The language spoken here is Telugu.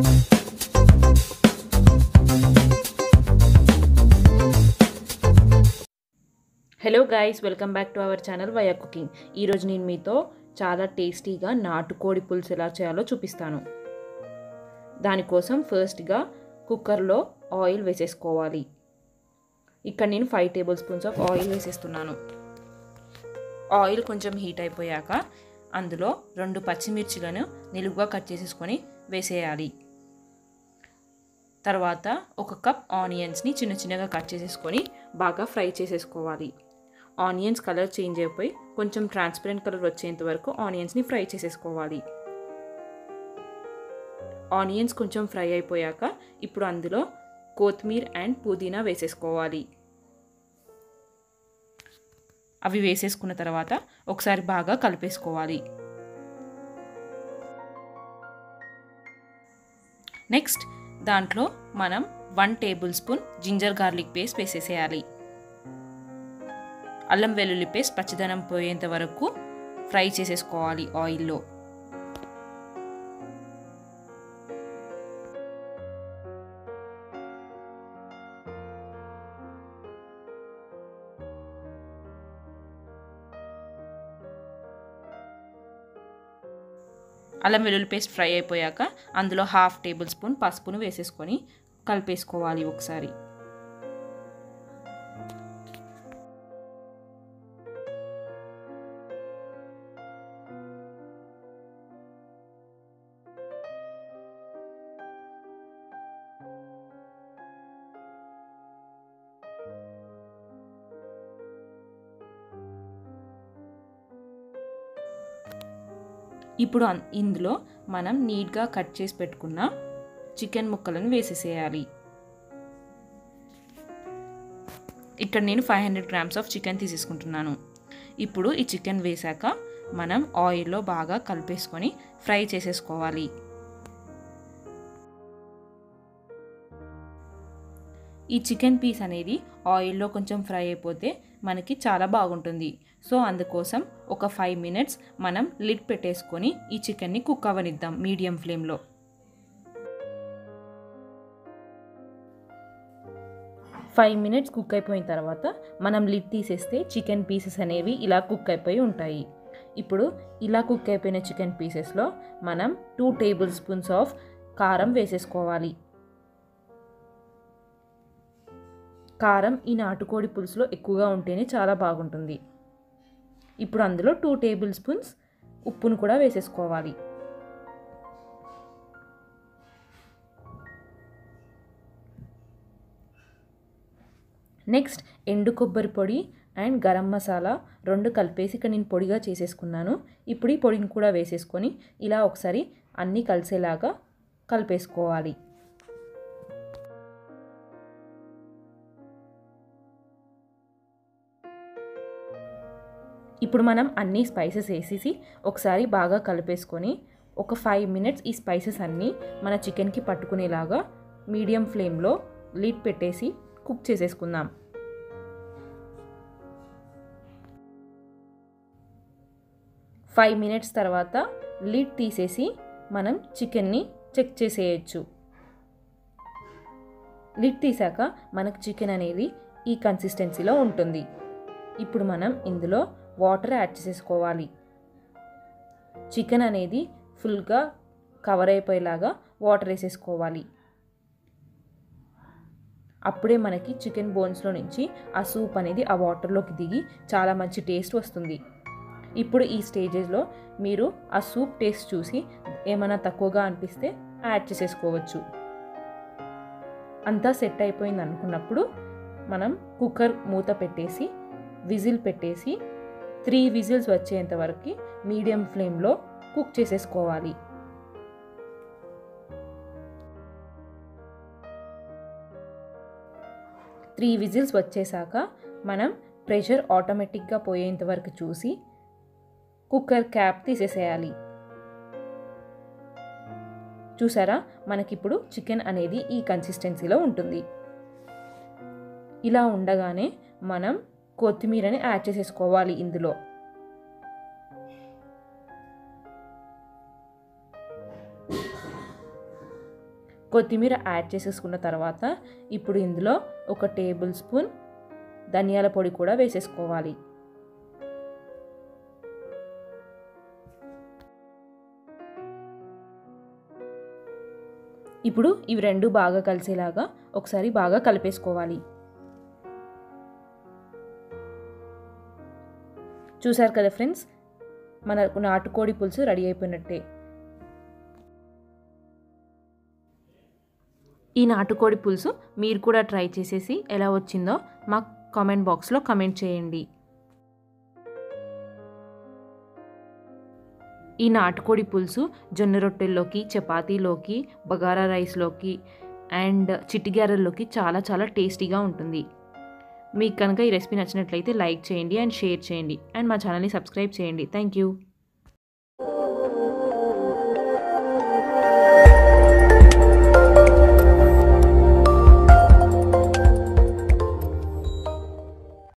hello guys welcome back to our channel via cooking ఈరోజు నేను మీతో చాలా టేస్టీగా నాటుకోడి పులుసు ఎలా చేయాలో చూపిస్తాను దానికోసం ఫస్ట్గా కుక్కర్లో ఆయిల్ వేసేసుకోవాలి ఇక్కడ నేను five tablespoons of oil వేసేస్తున్నాను ఆయిల్ కొంచెం హీట్ అయిపోయాక అందులో రెండు పచ్చిమిర్చిలను నిలువుగా కట్ చేసేసుకొని వేసేయాలి తర్వాత ఒక కప్ ఆనియన్స్ని చిన్న చిన్నగా కట్ చేసేసుకొని బాగా ఫ్రై చేసేసుకోవాలి ఆనియన్స్ కలర్ చేంజ్ అయిపోయి కొంచెం ట్రాన్స్పరెంట్ కలర్ వచ్చేంత వరకు ఆనియన్స్ని ఫ్రై చేసేసుకోవాలి ఆనియన్స్ కొంచెం ఫ్రై అయిపోయాక ఇప్పుడు అందులో కొత్తిమీర అండ్ పుదీనా వేసేసుకోవాలి అవి వేసేసుకున్న తర్వాత ఒకసారి బాగా కలిపేసుకోవాలి నెక్స్ట్ దాంట్లో మనం one tablespoon ginger garlic paste వేసేసేయాలి అల్లం వెల్లుల్లి పేస్ట్ పచ్చిదనం పోయేంత వరకు ఫ్రై చేసేసుకోవాలి ఆయిల్లో అల్లం వెల్లుల్లి పేస్ట్ ఫ్రై అయిపోయాక అందులో హాఫ్ టేబుల్ స్పూన్ పసుపును వేసేసుకొని కలిపేసుకోవాలి ఒకసారి ఇప్పుడు ఇందులో మనం నీట్గా కట్ చేసి పెట్టుకున్న చికెన్ ముక్కలను వేసేసేయాలి ఇక్కడ నేను five hundred grams of chicken తీసేసుకుంటున్నాను ఇప్పుడు ఈ చికెన్ వేసాక మనం ఆయిల్లో బాగా కలిపేసుకొని ఫ్రై చేసేసుకోవాలి ఈ చికెన్ పీస్ అనేది ఆయిల్లో కొంచెం ఫ్రై అయిపోతే మనకి చాలా బాగుంటుంది సో అందుకోసం ఒక ఫైవ్ మినిట్స్ మనం లిడ్ పెట్టేసుకొని ఈ చికెన్ని కుక్ అవ్వనిద్దాం మీడియం ఫ్లేమ్లో ఫైవ్ మినిట్స్ కుక్ అయిపోయిన తర్వాత మనం లిడ్ తీసేస్తే చికెన్ పీసెస్ అనేవి ఇలా కుక్ అయిపోయి ఉంటాయి ఇప్పుడు ఇలా కుక్ అయిపోయిన చికెన్ పీసెస్లో మనం టూ టేబుల్ స్పూన్స్ ఆఫ్ కారం వేసేసుకోవాలి కారం ఈ నాటుకోడి పులుసులో ఎక్కువగా ఉంటేనే చాలా బాగుంటుంది ఇప్పుడు అందులో టూ టేబుల్ స్పూన్స్ ఉప్పును కూడా వేసేసుకోవాలి నెక్స్ట్ ఎండు కొబ్బరి పొడి అండ్ గరం మసాలా రెండు కలిపేసి ఇక్కడ నేను పొడిగా చేసేసుకున్నాను ఇప్పుడు ఈ పొడిని కూడా వేసేసుకొని ఇలా ఒకసారి అన్నీ కలిసేలాగా కలిపేసుకోవాలి ఇప్పుడు మనం అన్ని స్పైసెస్ వేసేసి ఒకసారి బాగా కలిపేసుకొని ఒక ఫైవ్ మినిట్స్ ఈ స్పైసెస్ అన్నీ మన చికెన్కి పట్టుకునేలాగా మీడియం ఫ్లేమ్లో లీడ్ పెట్టేసి కుక్ చేసేసుకుందాం ఫైవ్ మినిట్స్ తర్వాత లీడ్ తీసేసి మనం చికెన్ని చెక్ చేసేయచ్చు లిడ్ తీసాక మనకు చికెన్ అనేది ఈ కన్సిస్టెన్సీలో ఉంటుంది ఇప్పుడు మనం ఇందులో వాటర్ యాడ్ చేసేసుకోవాలి చికెన్ అనేది ఫుల్గా కవర్ అయిపోయేలాగా వాటర్ వేసేసుకోవాలి అప్పుడే మనకి చికెన్ బోన్స్లో నుంచి ఆ సూప్ అనేది ఆ వాటర్లోకి దిగి చాలా మంచి టేస్ట్ వస్తుంది ఇప్పుడు ఈ స్టేజెస్లో మీరు ఆ సూప్ టేస్ట్ చూసి ఏమైనా తక్కువగా అనిపిస్తే యాడ్ చేసేసుకోవచ్చు అంతా సెట్ అయిపోయింది అనుకున్నప్పుడు మనం కుక్కర్ మూత పెట్టేసి విజిల్ పెట్టేసి త్రీ విజిల్స్ వచ్చేంత వరకు మీడియం ఫ్లేమ్లో కుక్ చేసేసుకోవాలి త్రీ విజిల్స్ వచ్చేసాక మనం ప్రెషర్ ఆటోమేటిక్గా పోయేంత వరకు చూసి కుక్కర్ క్యాప్ తీసేసేయాలి చూసారా మనకిప్పుడు చికెన్ అనేది ఈ కన్సిస్టెన్సీలో ఉంటుంది ఇలా ఉండగానే మనం కొత్తిమీరని యాడ్ చేసేసుకోవాలి ఇందులో కొత్తిమీర యాడ్ చేసేసుకున్న తర్వాత ఇప్పుడు ఇందులో ఒక టేబుల్ స్పూన్ ధనియాల పొడి కూడా వేసేసుకోవాలి ఇప్పుడు ఇవి రెండు బాగా కలిసేలాగా ఒకసారి బాగా కలిపేసుకోవాలి చూసారు కదా ఫ్రెండ్స్ మనకు నాటుకోడి పులుసు రెడీ అయిపోయినట్టే ఈ నాటుకోడి పులుసు మీరు కూడా ట్రై చేసేసి ఎలా వచ్చిందో మా కామెంట్ బాక్స్లో కమెంట్ చేయండి ఈ నాటుకోడి పులుసు జొన్న రొట్టెల్లోకి చపాతీలోకి బగారా రైస్లోకి అండ్ చిట్టిగారెల్లోకి చాలా చాలా టేస్టీగా ఉంటుంది మీకు కనుక ఈ రెసిపీ నచ్చినట్లయితే లైక్ చేయండి అండ్ షేర్ చేయండి అండ్ మా ఛానల్ని సబ్స్క్రైబ్ చేయండి థ్యాంక్ యూ